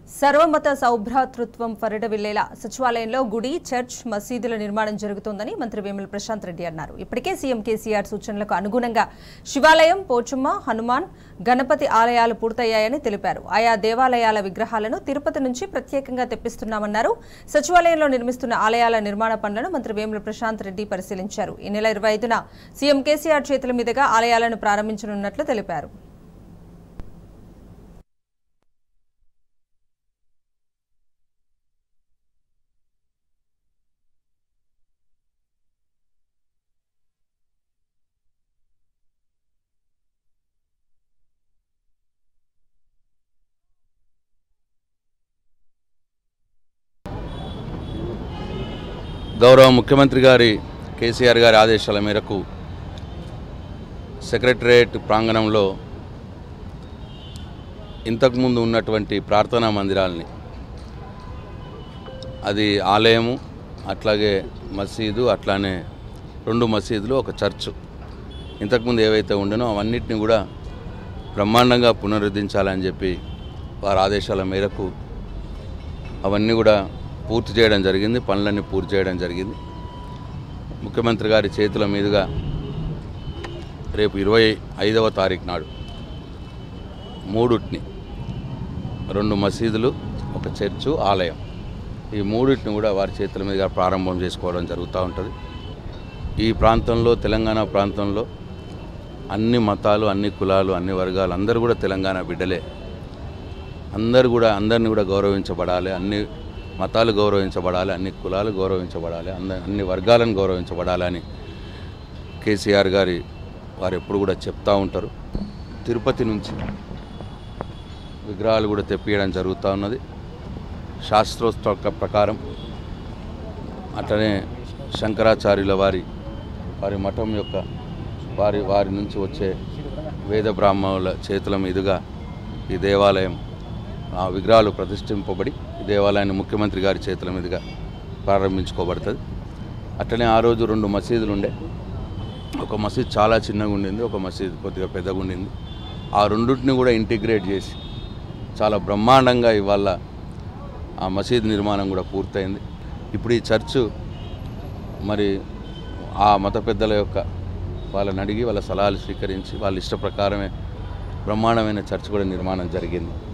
సర్వమత సౌభ్రాతృత్వం పరిడవిల్లేలా సచివాలయంలో గుడి చర్చ్ మసీదుల నిర్మాణం జరుగుతోందని మంత్రి వేముల ప్రశాంత్ రెడ్డి అన్నారు ఇప్పటికే సీఎం కేసీఆర్ సూచనలకు అనుగుణంగా శివాలయం పోచమ్మ హనుమాన్ గణపతి ఆలయాలు పూర్తయ్యాయని తెలిపారు ఆయా దేవాలయాల విగ్రహాలను తిరుపతి నుంచి ప్రత్యేకంగా తెప్పిస్తున్నామన్నారు సచివాలయంలో నిర్మిస్తున్న ఆలయాల నిర్మాణ పనులను మంత్రి వేముల ప్రశాంత్ రెడ్డి పరిశీలించారు ఈ నెల ఇరవై ఐదున సీఎం కేసీఆర్ చేతుల మీదుగా ఆలయాలను ప్రారంభించనున్నట్లు తెలిపారు గౌరవ ముఖ్యమంత్రి గారి కేసీఆర్ గారి ఆదేశాల మేరకు సెక్రటరేట్ ప్రాంగణంలో ఇంతకుముందు ఉన్నటువంటి ప్రార్థనా మందిరాల్ని అది ఆలయము అట్లాగే మసీదు అట్లానే రెండు మసీదులు ఒక చర్చ్ ఇంతకుముందు ఏవైతే ఉండనో అవన్నిటిని కూడా బ్రహ్మాండంగా పునరుద్ధరించాలని చెప్పి వారి ఆదేశాల మేరకు అవన్నీ కూడా పూర్తి చేయడం జరిగింది పనులన్నీ పూర్తి చేయడం జరిగింది ముఖ్యమంత్రి గారి చేతుల మీదుగా రేపు ఇరవై ఐదవ తారీఖు నాడు మూడుటిని రెండు మసీదులు ఒక చర్చు ఆలయం ఈ మూడింటిని కూడా వారి చేతుల మీదుగా ప్రారంభం చేసుకోవడం జరుగుతూ ఉంటుంది ఈ ప్రాంతంలో తెలంగాణ ప్రాంతంలో అన్ని మతాలు అన్ని కులాలు అన్ని వర్గాలు అందరూ కూడా తెలంగాణ బిడ్డలే అందరు కూడా అందరిని కూడా గౌరవించబడాలి అన్ని మతాలు గౌరవించబడాలి అన్ని కులాలు గౌరవించబడాలి అంద అన్ని వర్గాలను గౌరవించబడాలి అని కేసీఆర్ గారి వారు ఎప్పుడు కూడా చెప్తూ ఉంటారు తిరుపతి నుంచి విగ్రహాలు కూడా తెప్పియడం జరుగుతూ ఉన్నది శాస్త్రోత్సవ ప్రకారం అట్లనే శంకరాచార్యుల వారి వారి మఠం యొక్క వారి వారి నుంచి వచ్చే వేద బ్రాహ్మణుల చేతుల మీదుగా ఈ దేవాలయం ఆ విగ్రహాలు ప్రతిష్ఠింపబడి ఈ దేవాలయాన్ని ముఖ్యమంత్రి గారి చేతుల మీదుగా ప్రారంభించుకోబడుతుంది అట్లనే ఆ రోజు రెండు మసీదులు ఉండే ఒక మసీద్ చాలా చిన్నగా ఉండింది ఒక మసీద్ కొద్దిగా పెద్దగా ఉండింది ఆ రెండింటిని కూడా ఇంటిగ్రేట్ చేసి చాలా బ్రహ్మాండంగా ఇవాళ ఆ మసీద్ నిర్మాణం కూడా పూర్తయింది ఇప్పుడు ఈ చర్చు మరి ఆ మత పెద్దల యొక్క వాళ్ళని అడిగి వాళ్ళ సలహాలు స్వీకరించి వాళ్ళ ఇష్ట ప్రకారమే బ్రహ్మాండమైన చర్చ్ కూడా నిర్మాణం జరిగింది